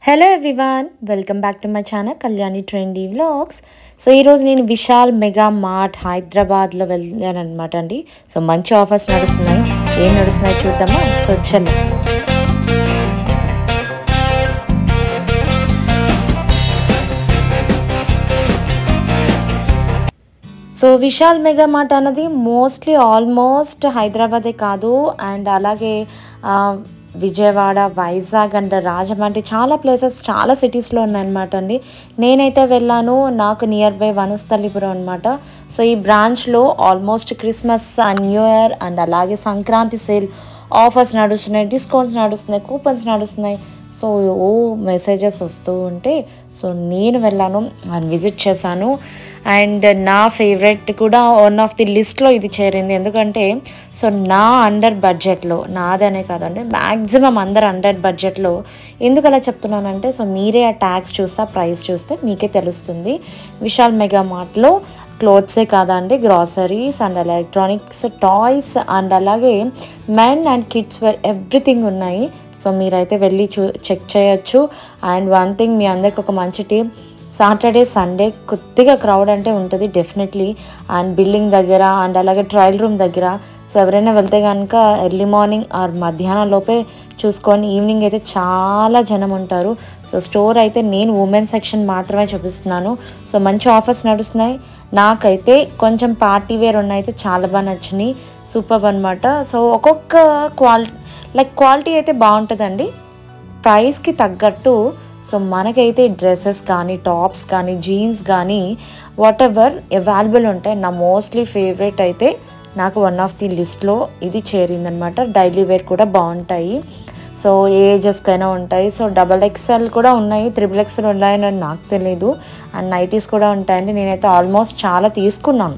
hello everyone welcome back to my channel Kalyani trendy vlogs so ఈరోజు నేను Vishal mega mart హైదరాబాద్లో వెళ్ళాను అనమాట అండి సో మంచి ఆఫర్స్ నడుస్తున్నాయి ఏం నడుస్తున్నాయి చూద్దామా సో చలో సో విశాల్ మెగా మార్ట్ అన్నది మోస్ట్లీ ఆల్మోస్ట్ హైదరాబాదే కాదు అండ్ అలాగే ఆ, విజయవాడ వైజాగ్ అండ్ రాజమండ్రి చాలా ప్లేసెస్ చాలా సిటీస్లో ఉన్నాయన్నమాట అండి నేనైతే వెళ్ళాను నాకు నియర్ బై వనస్థలిపురం అనమాట సో ఈ బ్రాంచ్లో almost Christmas and new year and అలాగే సంక్రాంతి సేల్ ఆఫర్స్ నడుస్తున్నాయి డిస్కౌంట్స్ నడుస్తున్నాయి కూపన్స్ నడుస్తున్నాయి సో ఓ మెసేజెస్ వస్తూ ఉంటే సో నేను వెళ్ళాను అండ్ విజిట్ చేశాను అండ్ నా ఫేవరెట్ కూడా వన్ ఆఫ్ ది లిస్ట్లో ఇది చేరింది ఎందుకంటే సో నా అండర్ బడ్జెట్లో నాదనే కాదండి మ్యాక్సిమం అందరు అండర్ బడ్జెట్లో ఎందుకు అలా చెప్తున్నానంటే సో మీరే ఆ ట్యాక్స్ చూస్తే ప్రైస్ చూస్తే మీకే తెలుస్తుంది విశాల్ మెగా మార్ట్లో క్లోత్సే కాదండి groceries and electronics toys and అలాగే men and kids wear everything ఉన్నాయి సో మీరైతే వెళ్ళి చూ చెక్ చేయొచ్చు అండ్ వన్ థింగ్ మీ అందరికి ఒక మంచి టీం సాటర్డే సండే కొద్దిగా క్రౌడ్ అంటే ఉంటుంది డెఫినెట్లీ అండ్ బిల్డింగ్ దగ్గర అండ్ అలాగే ట్రయల్ రూమ్ దగ్గర సో ఎవరైనా వెళ్తే కనుక ఎర్లీ మార్నింగ్ ఆర్ మధ్యాహ్నం లోపే చూసుకొని ఈవినింగ్ అయితే చాలా జనం ఉంటారు సో స్టోర్ అయితే నేను ఉమెన్ సెక్షన్ మాత్రమే చూపిస్తున్నాను సో మంచి ఆఫర్స్ నడుస్తున్నాయి నాకైతే కొంచెం పార్టీ వేర్ ఉన్నాయి అయితే చాలా బాగా నచ్చినాయి సూపర్ అనమాట సో ఒక్కొక్క క్వాలిటీ లైక్ క్వాలిటీ అయితే బాగుంటుందండి ప్రైస్కి తగ్గట్టు సో మనకైతే డ్రెస్సెస్ కానీ టాప్స్ కానీ జీన్స్ కానీ వాట్ ఎవర్ అవైలబుల్ ఉంటాయి నా మోస్ట్లీ ఫేవరెట్ అయితే నాకు వన్ ఆఫ్ ది లిస్ట్లో ఇది చేరిందనమాట డైలీ వేర్ కూడా బాగుంటాయి సో ఏ ఏజెస్కైనా ఉంటాయి సో డబల్ ఎక్స్ఎల్ కూడా ఉన్నాయి త్రిబుల్ ఎక్స్ఎల్ ఉన్నాయని నాకు తెలియదు అండ్ నైటీస్ కూడా ఉంటాయండి నేనైతే ఆల్మోస్ట్ చాలా తీసుకున్నాను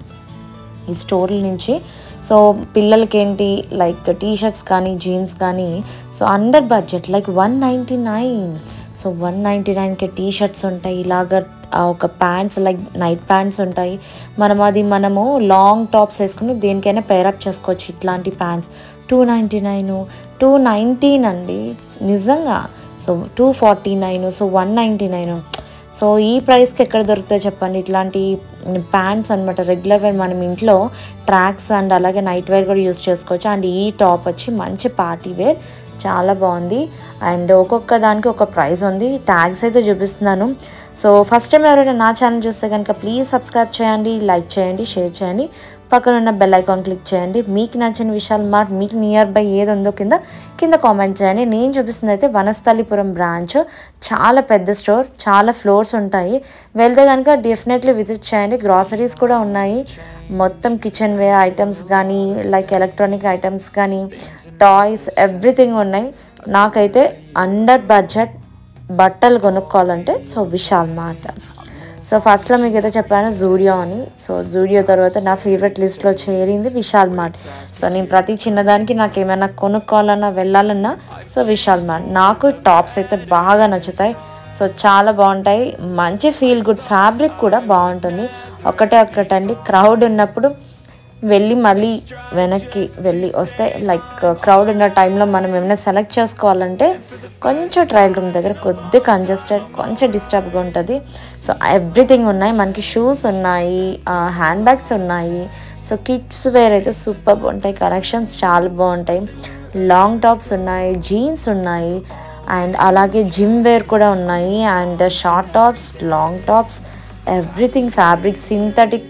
ఈ స్టోర్ల నుంచి సో పిల్లలకి ఏంటి లైక్ టీ షర్ట్స్ కానీ జీన్స్ కానీ so under budget like one ninety nine so one ninety నైన్కి టీ షర్ట్స్ ఉంటాయి ఇలాగ ఆ ఒక ప్యాంట్స్ లైక్ నైట్ ప్యాంట్స్ ఉంటాయి మనం అది మనము లాంగ్ టాప్స్ వేసుకుని దేనికైనా పేరప్ చేసుకోవచ్చు ఇట్లాంటి pants two ninety nine two nineteen అండి నిజంగా so two forty nine so one ninety nine so ఈ ప్రైస్కి ఎక్కడ దొరుకుతాయి చెప్పండి ఇట్లాంటి ప్యాంట్స్ అనమాట రెగ్యులర్ వేర్ మనం ఇంట్లో ట్రాక్స్ అండ్ అలాగే నైట్ వేర్ కూడా యూస్ చేసుకోవచ్చు అండ్ ఈ టాప్ వచ్చి మంచి పార్టీ వేర్ చాలా బాగుంది అండ్ ఒక్కొక్క దానికి ఒక ప్రైస్ ఉంది ట్యాగ్స్ అయితే చూపిస్తున్నాను సో ఫస్ట్ టైం ఎవరైనా నా ఛానల్ చూస్తే కనుక ప్లీజ్ సబ్స్క్రైబ్ చేయండి లైక్ చేయండి షేర్ చేయండి పక్కన ఉన్న బెల్ ఐకాన్ క్లిక్ చేయండి మీకు నచ్చిన విషయాలు మాట మీకు నియర్ బై ఏది ఉందో కింద కింద కామెంట్ చేయండి నేను చూపిస్తుంది అయితే వనస్థలిపురం బ్రాంచ్ చాలా పెద్ద స్టోర్ చాలా ఫ్లోర్స్ ఉంటాయి వెళ్తే కనుక డెఫినెట్లీ విజిట్ చేయండి గ్రాసరీస్ కూడా ఉన్నాయి మొత్తం కిచెన్ వేర్ ఐటమ్స్ కానీ లైక్ ఎలక్ట్రానిక్ ఐటమ్స్ కానీ టాయ్స్ ఎవ్రీథింగ్ ఉన్నాయి నాకైతే అండర్ బడ్జెట్ బట్టలు కొనుక్కోవాలంటే సో విశాల్ మార్ట్ సో ఫస్ట్లో మీకు అయితే చెప్పాను జూడియో అని సో జూడియో తర్వాత నా ఫేవరెట్ లిస్ట్లో చేరింది విశాల్ మార్ట్ సో నేను ప్రతి చిన్నదానికి నాకు ఏమైనా కొనుక్కోవాలన్నా వెళ్ళాలన్నా సో విశాల్ మార్ట్ నాకు టాప్స్ అయితే బాగా నచ్చుతాయి సో చాలా బాగుంటాయి మంచి ఫీల్ గుడ్ ఫ్యాబ్రిక్ కూడా బాగుంటుంది ఒకటే ఒక్కటండి క్రౌడ్ ఉన్నప్పుడు వెళ్ళి మళ్ళీ వెనక్కి వెళ్ళి వస్తే లైక్ క్రౌడ్ ఉన్న టైంలో మనం ఏమైనా సెలెక్ట్ చేసుకోవాలంటే కొంచెం ట్రయల్ రూమ్ దగ్గర కొద్ది కంజెస్టెడ్ కొంచెం డిస్టర్బ్గా ఉంటుంది సో ఎవ్రీథింగ్ ఉన్నాయి మనకి షూస్ ఉన్నాయి హ్యాండ్ బ్యాగ్స్ ఉన్నాయి సో కిడ్స్ వేర్ అయితే సూపర్ ఉంటాయి కలెక్షన్స్ చాలా బాగుంటాయి లాంగ్ టాప్స్ ఉన్నాయి జీన్స్ ఉన్నాయి అండ్ అలాగే జిమ్ వేర్ కూడా ఉన్నాయి and short tops long tops everything fabric synthetic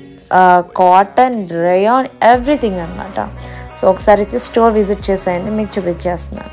cotton rayon everything అనమాట సో ఒకసారి అయితే స్టోర్ విజిట్ చేసేయండి మీకు చూపించేస్తున్నాను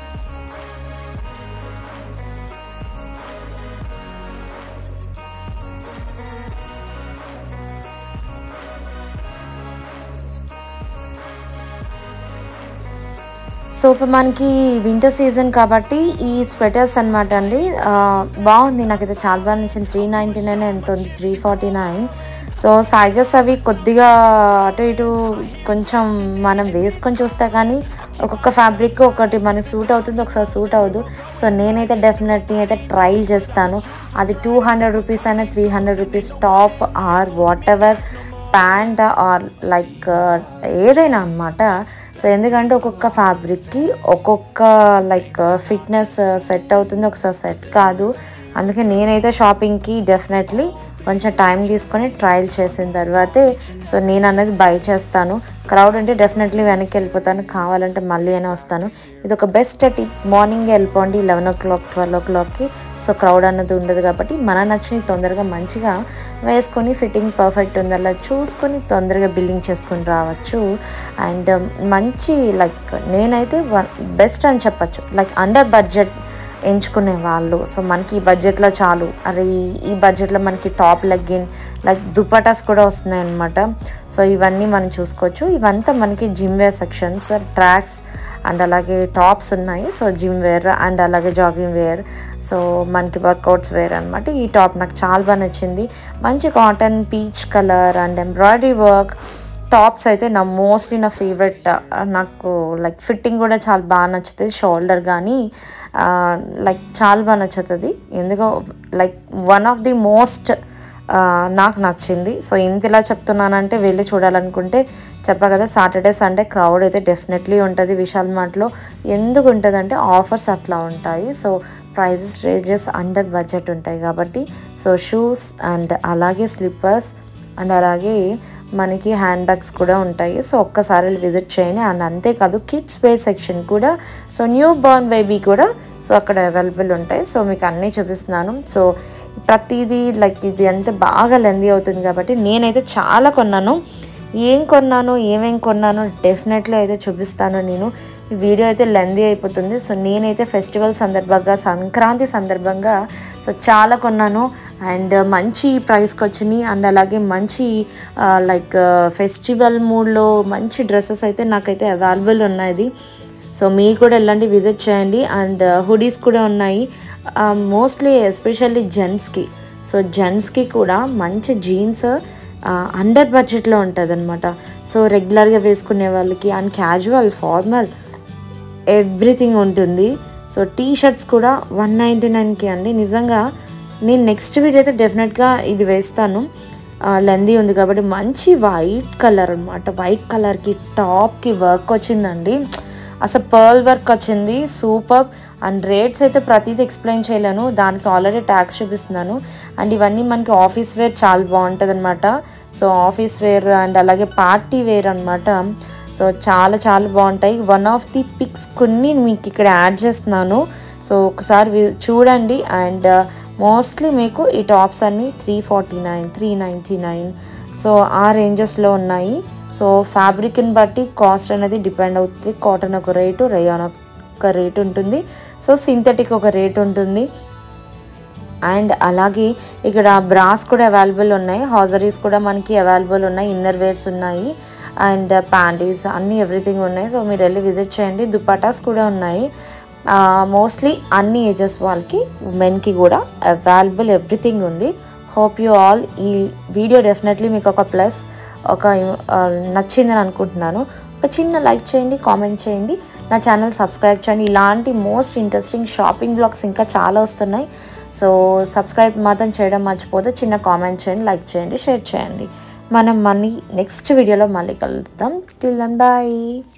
సో ఇప్పుడు మనకి వింటర్ సీజన్ కాబట్టి ఈ స్వెటర్స్ అనమాట అండి ఆ, బాగుంది నాకైతే చాలా బాగా నచ్చింది త్రీ నైంటీ నైన్ ఎంత ఉంది three forty nine so sizes అవి కొద్దిగా అటు ఇటు కొంచెం మనం వేసుకొని చూస్తే కానీ ఒక్కొక్క ఫ్యాబ్రిక్ ఒకటి మనకి సూట్ అవుతుంది ఒకసారి సూట్ అవ్వదు సో నేనైతే డెఫినెట్లీ అయితే ట్రైల్ చేస్తాను అది టూ హండ్రెడ్ రూపీస్ అయినా three hundred rupees top or whatever pant or like ఏదైనా అనమాట సో ఎందుకంటే ఒక్కొక్క ఫ్యాబ్రిక్కి ఒక్కొక్క లైక్ ఫిట్నెస్ సెట్ అవుతుంది ఒకసారి సెట్ కాదు అందుకే నేనైతే షాపింగ్కి డెఫినెట్లీ కొంచెం టైం తీసుకొని ట్రయల్ చేసిన తర్వాతే సో నేను అన్నది బై చేస్తాను క్రౌడ్ అంటే డెఫినెట్లీ వెనక్కి వెళ్ళిపోతాను కావాలంటే మళ్ళీ అయినా వస్తాను ఇది ఒక బెస్ట్ టిప్ మార్నింగ్ వెళ్ళిపోండి లెవెన్ ఓ క్లాక్ ట్వెల్వ్ ఓ క్లాక్కి సో క్రౌడ్ అన్నది ఉండదు కాబట్టి మన నచ్చిన తొందరగా మంచిగా వేసుకొని ఫిట్టింగ్ పర్ఫెక్ట్ ఉందల్లా చూసుకొని తొందరగా బిల్లింగ్ చేసుకొని రావచ్చు అండ్ మంచి లైక్ నేనైతే వన్ బెస్ట్ అని చెప్పచ్చు లైక్ అండర్ బడ్జెట్ ఎంచుకునే వాళ్ళు సో మనకి ఈ బడ్జెట్లో చాలు అరే ఈ- ఈ బడ్జెట్లో మనకి టాప్ లెగ్గిన్ లైక్ దుపటాస్ కూడా వస్తున్నాయి అనమాట సో ఇవన్నీ మనం చూసుకోవచ్చు ఇవంతా మనకి gym wear sections tracks and అలాగే టాప్స్ ఉన్నాయి సో జిమ్ వేర్ అండ్ అలాగే జాగింగ్ వేర్ సో మనకి వర్కౌట్స్ వేర్ అనమాట ఈ టాప్ నాకు చాలా బాగా నచ్చింది మంచి cotton peach colour and embroidery work tops అయితే నా మోస్ట్లీ నా ఫేవరెట్ నాకు లైక్ ఫిట్టింగ్ కూడా చాలా బాగా నచ్చుతుంది షోల్డర్ కానీ లైక్ చాలా బాగా నచ్చుతుంది ఎందుకో like one of the most నాకు నచ్చింది సో ఇంత ఇలా చెప్తున్నానంటే వెళ్ళి చూడాలనుకుంటే చెప్పా కదా సాటర్డే సండే క్రౌడ్ అయితే డెఫినెట్లీ ఉంటుంది విశాల్ మార్ట్లో ఎందుకు ఉంటుంది అంటే ఆఫర్స్ అట్లా ఉంటాయి so prices ranges under budget ఉంటాయి కాబట్టి సో షూస్ అండ్ అలాగే స్లిప్పర్స్ అండ్ అలాగే మనకి హ్యాండ్ బ్యాగ్స్ కూడా ఉంటాయి సో ఒక్కసారి విజిట్ చేయండి అండ్ అంతేకాదు కిడ్స్ వేర్ సెక్షన్ కూడా సో న్యూ బోర్న్ బేబీ కూడా సో అక్కడ అవైలబుల్ ఉంటాయి సో మీకు అన్నీ చూపిస్తున్నాను సో ప్రతిదీ లైక్ ఇది అంతా బాగా లెందీ అవుతుంది కాబట్టి నేనైతే చాలా కొన్నాను ఏం కొన్నాను ఏమేం కొన్నాను డెఫినెట్లీ అయితే చూపిస్తాను నేను ఈ వీడియో అయితే లెందీ అయిపోతుంది సో నేనైతే ఫెస్టివల్ సందర్భంగా సంక్రాంతి సందర్భంగా సో చాలా కొన్నాను అండ్ మంచి ప్రైస్కి వచ్చినాయి అండ్ అలాగే మంచి లైక్ ఫెస్టివల్ మూడ్లో మంచి డ్రెస్సెస్ అయితే నాకైతే అవైలబుల్ ఉన్నాయి సో మీరు కూడా వెళ్ళండి విజిట్ చేయండి అండ్ హుడీస్ కూడా ఉన్నాయి మోస్ట్లీ ఎస్పెషల్లీ జెంట్స్కి సో జెంట్స్కి కూడా మంచి జీన్స్ అండర్ బడ్జెట్లో ఉంటుంది అనమాట సో రెగ్యులర్గా వేసుకునే వాళ్ళకి అండ్ క్యాజువల్ ఫార్మల్ ఎవ్రీథింగ్ ఉంటుంది సో టీ షర్ట్స్ కూడా వన్ నైంటీ నైన్కి అండి నిజంగా నేను నెక్స్ట్ వీడియో అయితే డెఫినెట్గా ఇది వేస్తాను లెందీ ఉంది కాబట్టి మంచి వైట్ కలర్ అనమాట వైట్ కలర్కి టాప్కి వర్క్ వచ్చిందండి అసలు పర్ల్ వర్క్ వచ్చింది సూపర్ అండ్ రేట్స్ అయితే ప్రతిదీ ఎక్స్ప్లెయిన్ చేయలేను దానికి ఆల్రెడీ ట్యాక్స్ చూపిస్తున్నాను అండ్ ఇవన్నీ మనకి ఆఫీస్ వేర్ చాలా బాగుంటుంది అనమాట సో ఆఫీస్ వేర్ అండ్ అలాగే పార్టీ వేర్ అనమాట సో చాలా చాలా బాగుంటాయి వన్ ఆఫ్ ది పిక్స్ కొన్ని మీకు ఇక్కడ యాడ్ చేస్తున్నాను సో ఒకసారి వి- చూడండి అండ్ మోస్ట్లీ మీకు ఈ టాప్స్ అన్నీ three forty nine three ninety nine so ఆ రేంజెస్లో ఉన్నాయి సో ఫ్యాబ్రిక్ని బట్టి కాస్ట్ అనేది డిపెండ్ అవుతుంది కాటన్ ఒక రేటు రయాన్ ఒక రేట్ ఉంటుంది సో సింథటిక్ ఒక రేట్ ఉంటుంది అండ్ అలాగే ఇక్కడ బ్రాస్ కూడా అవైలబుల్ ఉన్నాయి హాజరీస్ కూడా మనకి అవైలబుల్ ఉన్నాయి ఇన్నర్ వేర్స్ ఉన్నాయి అండ్ ప్యాంటీస్ అన్నీ ఎవ్రీథింగ్ ఉన్నాయి సో మీరు వెళ్ళి విజిట్ చేయండి దుపటాస్ కూడా ఉన్నాయి మోస్ట్లీ అన్ని ఏజెస్ వాళ్ళకి మెన్కి కూడా అవైలబుల్ ఎవ్రీథింగ్ ఉంది హోప్ యూ ఆల్ ఈ వీడియో డెఫినెట్లీ మీకు ఒక ప్లస్ ఒక ఆ, నచ్చిందని అనుకుంటున్నాను ఒక చిన్న లైక్ చేయండి కామెంట్ చేయండి నా ఛానల్ సబ్స్క్రైబ్ చేయండి ఇలాంటి మోస్ట్ ఇంట్రెస్టింగ్ షాపింగ్ బ్లాగ్స్ ఇంకా చాలా వస్తున్నాయి సో సబ్స్క్రైబ్ మాత్రం చేయడం మర్చిపోతే చిన్న కామెంట్ చేయండి లైక్ చేయండి షేర్ చేయండి మనం మళ్ళీ నెక్స్ట్ వీడియోలో మళ్ళీ కలుద్దాం టిల్ దన్ బాయ్